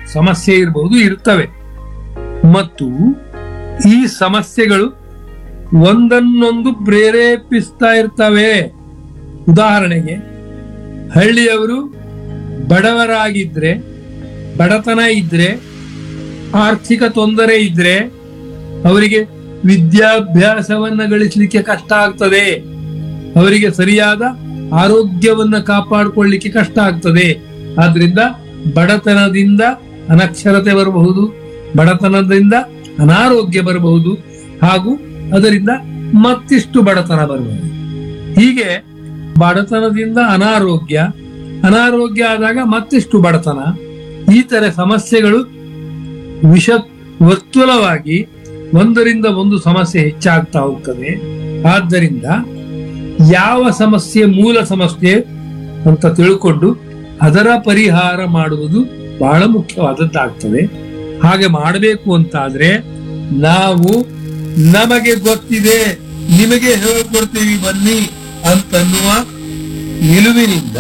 ಸಮಸ್ಯೆ ಇರಬಹುದು ಇರ್ತವೆ ಮತ್ತು ಈ ಸಮಸ್ಯೆಗಳು ಒಂದನ್ನೊಂದು ಪ್ರೇರೇಪಿಸ್ತಾ ಇರ್ತವೆ ಉದಾಹರಣೆಗೆ ಹಳ್ಳಿಯವರು ಬಡವರಾಗಿದ್ರೆ ಬಡತನ ಇದ್ರೆ ಆರ್ಥಿಕ ತೊಂದರೆ ಇದ್ರೆ ಅವರಿಗೆ ವಿದ್ಯಾಭ್ಯಾಸವನ್ನ ಗಳಿಸಲಿಕ್ಕೆ ಕಷ್ಟ ಆಗ್ತದೆ ಅವರಿಗೆ ಸರಿಯಾದ ಆರೋಗ್ಯವನ್ನ ಕಾಪಾಡಿಕೊಳ್ಳಿಕ್ಕೆ ಕಷ್ಟ ಆಗ್ತದೆ ಆದ್ರಿಂದ ಬಡತನದಿಂದ ಅನಕ್ಷರತೆ ಬರಬಹುದು ಬಡತನದಿಂದ ಅನಾರೋಗ್ಯ ಬರಬಹುದು ಹಾಗೂ ಅದರಿಂದ ಮತ್ತಿಷ್ಟು ಬಡತನ ಬರಬಹುದು ಹೀಗೆ ಬಡತನದಿಂದ ಅನಾರೋಗ್ಯ ಅನಾರೋಗ್ಯ ಆದಾಗ ಮತ್ತಿಷ್ಟು ಬಡತನ ಈ ತರ ಸಮಸ್ಯೆಗಳು ವಿಷ ವರ್ತುಲವಾಗಿ ಒಂದರಿಂದ ಒಂದು ಸಮಸ್ಯೆ ಹೆಚ್ಚಾಗ್ತಾ ಹೋಗ್ತದೆ ಆದ್ದರಿಂದ ಯಾವ ಸಮಸ್ಯೆ ಮೂಲ ಸಮಸ್ಯೆ ಅಂತ ತಿಳ್ಕೊಂಡು ಅದರ ಪರಿಹಾರ ಮಾಡುವುದು ಬಹಳ ಮುಖ್ಯವಾದದ್ದಾಗ್ತದೆ ಹಾಗೆ ಮಾಡಬೇಕು ಅಂತಾದ್ರೆ ನಾವು ನಮಗೆ ಗೊತ್ತಿದೆ ನಿಮಗೆ ಹೇಳ್ಕೊಡ್ತೀವಿ ಬನ್ನಿ ಅಂತನ್ನುವ ನಿಲುವಿನಿಂದ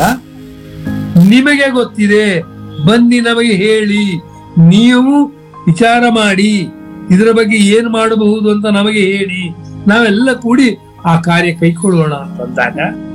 ನಿಮಗೆ ಗೊತ್ತಿದೆ ಬನ್ನಿ ನಮಗೆ ಹೇಳಿ ನೀವು ವಿಚಾರ ಮಾಡಿ ಇದರ ಬಗ್ಗೆ ಏನ್ ಮಾಡಬಹುದು ಅಂತ ನಮಗೆ ಹೇಳಿ ನಾವೆಲ್ಲ ಕೂಡಿ ಆ ಕಾರ್ಯ ಕೈಗೊಳ್ಳೋಣ ಅಂತಂದಾಗ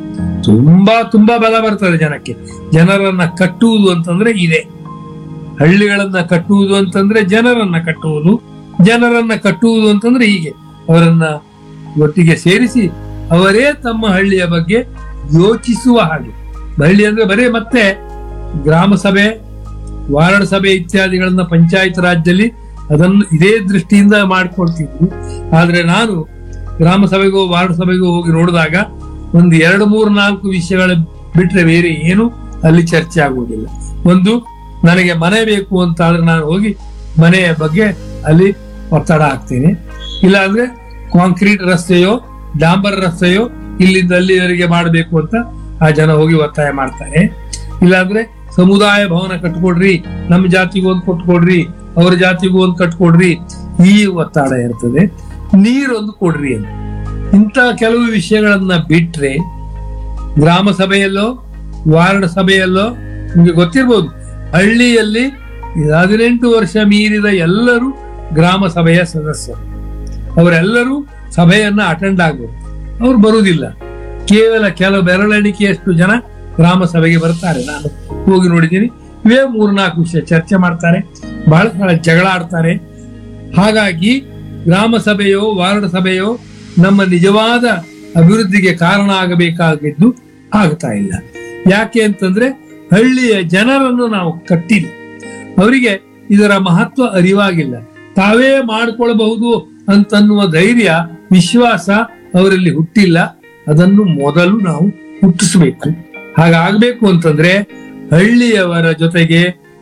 ತುಂಬಾ ತುಂಬಾ ಬಲ ಬರ್ತದೆ ಜನಕ್ಕೆ ಜನರನ್ನ ಕಟ್ಟುವುದು ಅಂತಂದ್ರೆ ಇದೆ ಹಳ್ಳಿಗಳನ್ನ ಕಟ್ಟುವುದು ಅಂತಂದ್ರೆ ಜನರನ್ನ ಕಟ್ಟುವುದು ಜನರನ್ನ ಕಟ್ಟುವುದು ಅಂತಂದ್ರೆ ಹೀಗೆ ಅವರನ್ನ ಒಟ್ಟಿಗೆ ಸೇರಿಸಿ ಅವರೇ ತಮ್ಮ ಹಳ್ಳಿಯ ಬಗ್ಗೆ ಯೋಚಿಸುವ ಹಾಗೆ ಹಳ್ಳಿ ಅಂದ್ರೆ ಬರೇ ಮತ್ತೆ ಗ್ರಾಮ ಸಭೆ ವಾರ್ಡ್ ಸಭೆ ಇತ್ಯಾದಿಗಳನ್ನ ಪಂಚಾಯತ್ ರಾಜ್ಯದಲ್ಲಿ ಅದನ್ನು ಇದೇ ದೃಷ್ಟಿಯಿಂದ ಮಾಡ್ಕೊಡ್ತಿದ್ರು ಆದ್ರೆ ನಾನು ಗ್ರಾಮ ಸಭೆಗೋ ವಾರ್ಡ್ ಸಭೆಗೋ ಹೋಗಿ ನೋಡಿದಾಗ ಒಂದು ಎರಡು ಮೂರು ನಾಲ್ಕು ವಿಷಯಗಳ ಬಿಟ್ರೆ ಬೇರೆ ಏನು ಅಲ್ಲಿ ಚರ್ಚೆ ಆಗುವುದಿಲ್ಲ ಒಂದು ನನಗೆ ಮನೆ ಬೇಕು ಅಂತ ಆದ್ರೆ ನಾನು ಹೋಗಿ ಮನೆಯ ಬಗ್ಗೆ ಅಲ್ಲಿ ಒತ್ತಡ ಹಾಕ್ತೇನೆ ಇಲ್ಲ ಅಂದ್ರೆ ಕಾಂಕ್ರೀಟ್ ರಸ್ತೆಯೋ ಡಾಂಬರ್ ರಸ್ತೆಯೋ ಇಲ್ಲಿಂದ ಅಲ್ಲಿವರೆಗೆ ಮಾಡಬೇಕು ಅಂತ ಆ ಜನ ಹೋಗಿ ಒತ್ತಾಯ ಮಾಡ್ತಾರೆ ಇಲ್ಲಾಂದ್ರೆ ಸಮುದಾಯ ಭವನ ಕಟ್ಕೊಡ್ರಿ ನಮ್ಮ ಜಾತಿಗೂ ಒಂದು ಕೊಟ್ಕೊಡ್ರಿ ಅವ್ರ ಜಾತಿಗೂ ಒಂದು ಕಟ್ಕೊಡ್ರಿ ಈ ಒತ್ತಡ ಇರ್ತದೆ ನೀರೊಂದು ಕೊಡ್ರಿ ಅಂತ ಇಂಥ ಕೆಲವು ವಿಷಯಗಳನ್ನ ಬಿಟ್ರೆ ಗ್ರಾಮ ಸಭೆಯಲ್ಲೋ ವಾರ್ಡ್ ಸಭೆಯಲ್ಲೋ ನಿಮಗೆ ಗೊತ್ತಿರ್ಬೋದು ಹಳ್ಳಿಯಲ್ಲಿ ಹದಿನೆಂಟು ವರ್ಷ ಮೀರಿದ ಎಲ್ಲರೂ ಗ್ರಾಮ ಸಭೆಯ ಸದಸ್ಯರು ಅವರೆಲ್ಲರೂ ಸಭೆಯನ್ನ ಅಟೆಂಡ್ ಆಗಬೇಕು ಅವ್ರು ಬರುವುದಿಲ್ಲ ಕೇವಲ ಕೆಲವು ಬೆರಳೆಣಿಕೆಯಷ್ಟು ಜನ ಗ್ರಾಮ ಸಭೆಗೆ ಬರ್ತಾರೆ ನಾನು ಹೋಗಿ ನೋಡಿದ್ದೀನಿ ಇವೇ ಮೂರ್ನಾಲ್ಕು ವಿಷಯ ಚರ್ಚೆ ಮಾಡ್ತಾರೆ ಬಹಳ ಸಲ ಜಗಳ ಆಡ್ತಾರೆ ಹಾಗಾಗಿ ಗ್ರಾಮ ಸಭೆಯೋ ವಾರ್ಡ್ ಸಭೆಯೋ ನಮ್ಮ ನಿಜವಾದ ಅಭಿವೃದ್ಧಿಗೆ ಕಾರಣ ಆಗಬೇಕಾಗಿದ್ದು ಆಗ್ತಾ ಇಲ್ಲ ಯಾಕೆ ಅಂತಂದ್ರೆ ಹಳ್ಳಿಯ ಜನರನ್ನು ನಾವು ಕಟ್ಟಿಲ್ಲ ಅವರಿಗೆ ಇದರ ಮಹತ್ವ ಅರಿವಾಗಿಲ್ಲ ತಾವೇ ಮಾಡ್ಕೊಳ್ಬಹುದು ಅಂತನ್ನುವ ಧೈರ್ಯ ವಿಶ್ವಾಸ ಅವರಲ್ಲಿ ಹುಟ್ಟಿಲ್ಲ ಅದನ್ನು ಮೊದಲು ನಾವು ಹುಟ್ಟಿಸಬೇಕು ಹಾಗಾಗ್ಬೇಕು ಅಂತಂದ್ರೆ ಹಳ್ಳಿಯವರ ಜೊತೆಗೆ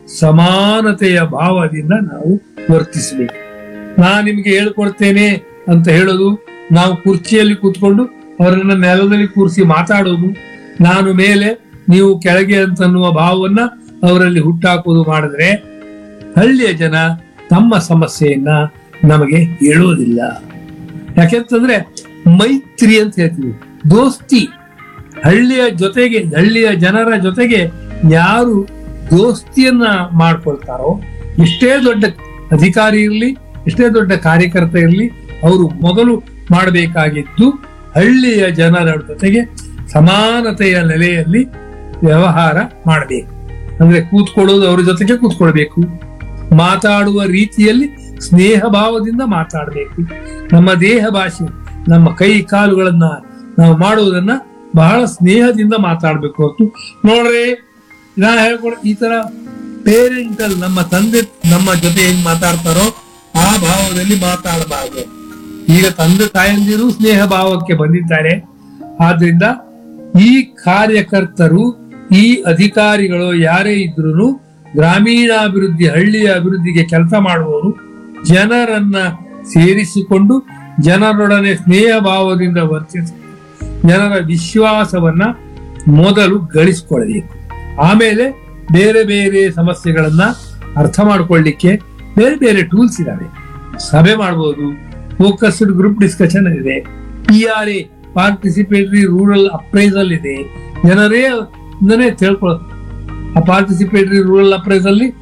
ಸಮಾನತೆಯ ಭಾವದಿಂದ ನಾವು ವರ್ತಿಸಬೇಕು ನಾನು ನಿಮ್ಗೆ ಹೇಳ್ಕೊಡ್ತೇನೆ ಅಂತ ಹೇಳೋದು ನಾವು ಕುರ್ಚಿಯಲ್ಲಿ ಕೂತ್ಕೊಂಡು ಅವರನ್ನ ನೆಲದಲ್ಲಿ ಕೂರಿಸಿ ಮಾತಾಡೋದು ನಾನು ಮೇಲೆ ನೀವು ಕೆಳಗೆ ಅಂತನ್ನುವ ಭಾವವನ್ನ ಅವರಲ್ಲಿ ಹುಟ್ಟಾಕೋದು ಮಾಡಿದ್ರೆ ಹಳ್ಳಿಯ ಜನ ತಮ್ಮ ಸಮಸ್ಯೆಯನ್ನ ನಮಗೆ ಹೇಳೋದಿಲ್ಲ ಯಾಕೆಂತಂದ್ರೆ ಮೈತ್ರಿ ಅಂತ ಹೇಳ್ತೀವಿ ದೋಸ್ತಿ ಹಳ್ಳಿಯ ಜೊತೆಗೆ ಹಳ್ಳಿಯ ಜನರ ಜೊತೆಗೆ ಯಾರು ದೋಸ್ತಿಯನ್ನ ಮಾಡ್ಕೊಳ್ತಾರೋ ಎಷ್ಟೇ ದೊಡ್ಡ ಅಧಿಕಾರಿ ಇರಲಿ ಎಷ್ಟೇ ದೊಡ್ಡ ಕಾರ್ಯಕರ್ತ ಇರಲಿ ಅವರು ಮೊದಲು ಮಾಡಬೇಕಾಗಿದ್ದು ಹಳ್ಳಿಯ ಜನರ ಜೊತೆಗೆ ಸಮಾನತೆಯ ನೆಲೆಯಲ್ಲಿ ವ್ಯವಹಾರ ಮಾಡಬೇಕು ಅಂದ್ರೆ ಕೂತ್ಕೊಳ್ಳೋದು ಅವ್ರ ಜೊತೆಗೆ ಕೂತ್ಕೊಳ್ಬೇಕು ಮಾತಾಡುವ ರೀತಿಯಲ್ಲಿ ಸ್ನೇಹ ಭಾವದಿಂದ ಮಾತಾಡಬೇಕು ನಮ್ಮ ದೇಹ ಭಾಷೆ ನಮ್ಮ ಕೈ ಕಾಲುಗಳನ್ನ ನಾವು ಮಾಡುವುದನ್ನ ಬಹಳ ಸ್ನೇಹದಿಂದ ಮಾತಾಡ್ಬೇಕು ಹೊತ್ತು ನೋಡ್ರಿ ನಾ ಹೇಳ್ಕೊಡ ಈ ತರ ಪೇರೆಂಟಲ್ ನಮ್ಮ ತಂದೆ ನಮ್ಮ ಜೊತೆ ಹೆಂಗ್ ಮಾತಾಡ್ತಾರೋ ಆ ಭಾವದಲ್ಲಿ ಮಾತಾಡಬಾರದು ಈಗ ತಂದೆ ತಾಯಂದಿರು ಸ್ನೇಹ ಭಾವಕ್ಕೆ ಬಂದಿದ್ದಾರೆ ಆದ್ರಿಂದ ಈ ಕಾರ್ಯಕರ್ತರು ಈ ಅಧಿಕಾರಿಗಳು ಯಾರೇ ಇದ್ರು ಗ್ರಾಮೀಣಾಭಿವೃದ್ಧಿ ಹಳ್ಳಿಯ ಅಭಿವೃದ್ಧಿಗೆ ಕೆಲಸ ಮಾಡುವವರು ಜನರನ್ನ ಸೇರಿಸಿಕೊಂಡು ಜನರೊಡನೆ ಸ್ನೇಹ ಭಾವದಿಂದ ವರ್ತಿಸಿ ಜನರ ವಿಶ್ವಾಸವನ್ನ ಮೊದಲು ಗಳಿಸಿಕೊಳ್ಳಬೇಕು ಆಮೇಲೆ ಬೇರೆ ಬೇರೆ ಸಮಸ್ಯೆಗಳನ್ನ ಅರ್ಥ ಮಾಡ್ಕೊಳ್ಳಿಕ್ಕೆ ಬೇರೆ ಬೇರೆ ಟೂಲ್ಸ್ ಇದಾವೆ ಸಭೆ ಮಾಡಬಹುದು ಫೋಕಸ್ಡ್ ಗ್ರೂಪ್ ಡಿಸ್ಕಷನ್ ಇದೆ P R A participatory rural appraisal ಇದೆ ಜನರೇ ಇಂದನೇ ತಿಳ್ಕೊಳ್ಳೋ ಆ ಪಾರ್ಟಿಸಿಪೇಟರಿ ರೂರಲ್ ಅಪ್ರೈಸಲ್ಲಿ